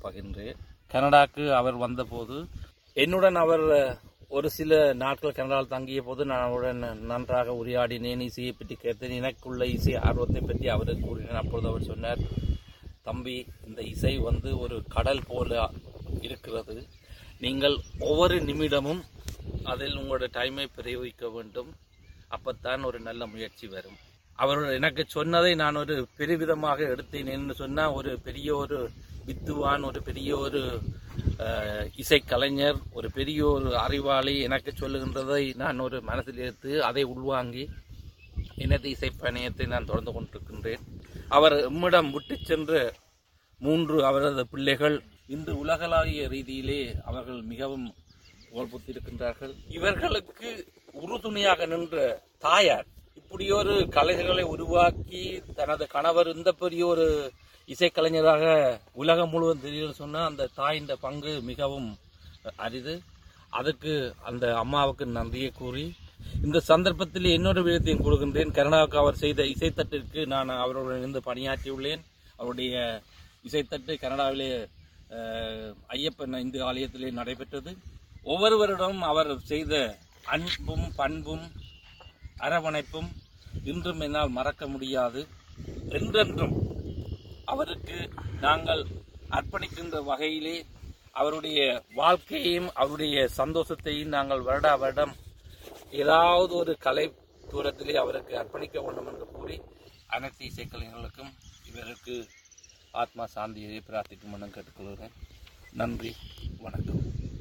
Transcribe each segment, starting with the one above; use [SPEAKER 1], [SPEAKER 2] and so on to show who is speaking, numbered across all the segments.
[SPEAKER 1] பகிர்ந்தேன் கனடாக்கு அவர் வந்தபோது என்னுடன் அவர் ஒரு சில நாட்கள் கனடாவில் தங்கிய போது நான் அவருடன் நன்றாக உரையாடினேன் இசையை பற்றி கேட்டேன் எனக்குள்ள இசை ஆர்வத்தை பற்றி அவருக்கு கூறினேன் அப்பொழுது அவர் சொன்னார் தம்பி இந்த இசை வந்து ஒரு கடல் போல இருக்கிறது நீங்கள் ஒவ்வொரு நிமிடமும் அதில் உங்களோட டைமை பிரயோகிக்க வேண்டும் அப்பத்தான் ஒரு நல்ல முயற்சி வரும் அவர் எனக்கு சொன்னதை நான் ஒரு பெருவிதமாக எடுத்தேன் என்று சொன்னால் ஒரு பெரிய ஒரு வித்துவான் ஒரு பெரிய ஒரு அஹ், இசைக்கலைஞர் ஒரு பெரிய ஒரு அறிவாளி எனக்கு சொல்லுகின்றதை நான் ஒரு மனதில் எடுத்து அதை உள்வாங்கி எனது இசை பயணத்தை நான் தொடர்ந்து கொண்டிருக்கின்றேன் அவர் எம்மிடம் விட்டு சென்ற மூன்று அவரது பிள்ளைகள் இன்று உலகளாவிய ரீதியிலே அவர்கள் மிகவும் புகழ்புத்திருக்கின்றார்கள் இவர்களுக்கு உறுதுணையாக நின்ற தாயார் இப்படி ஒரு கலைஞர்களை உருவாக்கி தனது கணவர் இந்த பெரிய ஒரு இசைக்கலைஞராக உலகம் முழுவதும் தெரியும் சொன்னால் அந்த தாயின் பங்கு மிகவும் அரிது அதுக்கு அந்த அம்மாவுக்கு நன்றியை கூறி இந்த சந்தர்ப்பத்தில் இன்னொரு விதத்தையும் கொடுக்கின்றேன் கருணாவுக்கு அவர் செய்த இசைத்தட்டிற்கு நான் அவருடன் இருந்து பணியாற்றியுள்ளேன் அவருடைய இசைத்தட்டு கனடாவிலே அஹ், ஐயப்பன் இந்து ஆலயத்திலே நடைபெற்றது ஒவ்வொருவரிடம் அவர் செய்த அன்பும் பண்பும் அரவணைப்பும் இன்றும் என்னால் மறக்க முடியாது என்றென்றும் அவருக்கு நாங்கள் அர்ப்பணிக்கின்ற வகையிலே அவருடைய வாழ்க்கையையும் அவருடைய சந்தோஷத்தையும் நாங்கள் வருடா வருடம் ஏதாவது ஒரு கலை தூரத்திலே அவருக்கு அர்ப்பணிக்க வேண்டும் என்று கூறி அனைத்து இசைக்கலைஞர்களுக்கும் இவருக்கு ஆத்மா சாந்தியை பிரார்த்திக்கும் என கேட்டுக்கொள்கிறேன் நன்றி வணக்கம்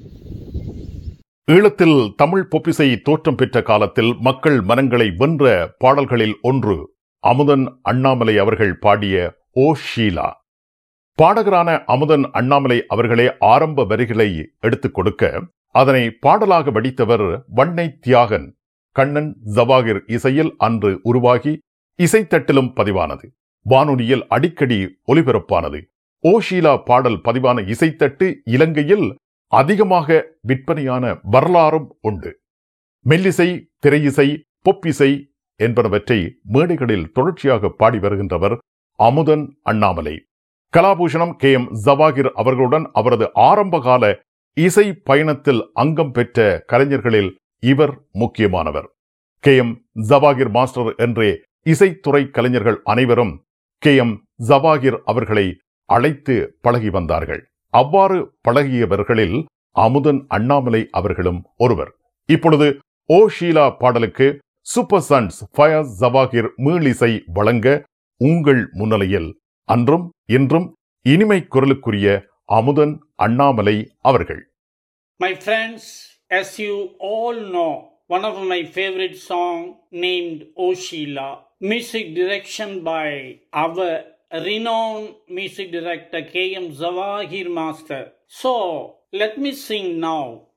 [SPEAKER 2] ஈழத்தில் தமிழ் பொப்பிசை தோற்றம் பெற்ற காலத்தில் மக்கள் மனங்களை வென்ற பாடல்களில் ஒன்று அமுதன் அண்ணாமலை அவர்கள் பாடிய ஓ ஷீலா பாடகரான அமுதன் அண்ணாமலை அவர்களே ஆரம்ப வரிகளை எடுத்துக் கொடுக்க அதனை பாடலாக வடித்தவர் வண்ணை தியாகன் கண்ணன் ஜவாகிர் இசையில் அன்று உருவாகி இசைத்தட்டிலும் பதிவானது வானொலியில் அடிக்கடி ஒலிபரப்பானது ஓ ஷீலா பாடல் பதிவான இசைத்தட்டு இலங்கையில் அதிகமாக விற்பனையான வரலாறும் உண்டு மெல்லிசை திரையிசை பொப்பிசை என்பனவற்றை மேடைகளில் தொடர்ச்சியாக பாடி வருகின்றவர் அமுதன் அண்ணாமலை கலாபூஷணம் கே எம் ஜவாகிர் அவர்களுடன் அவரது ஆரம்பகால இசை பயணத்தில் அங்கம் பெற்ற கலைஞர்களில் இவர் முக்கியமானவர் கே எம் ஜவாகிர் மாஸ்டர் என்றே இசைத்துறை கலைஞர்கள் அனைவரும் கே எம் ஜவாகிர் அவர்களை அழைத்து பழகி வந்தார்கள் அவ்வாறு பழகியவர்களில் அமுதன் அண்ணாமலை அவர்களும் ஒருவர் இப்பொழுது ஓ ஷீலா பாடலுக்கு சூப்பர் சன்ஸ் ஃபயஸ் ஜவாகிர் மீளிசை வழங்க உங்கள் முன்னிலையில் அன்றும் இன்றும் இனிமை குரலுக்குரிய அமுதன் அண்ணாமலை அவர்கள்
[SPEAKER 3] My friends, as you all know, one of my favorite song named O Sheila, music direction by our renowned music director K.M. Zawahir Master. So, let me sing now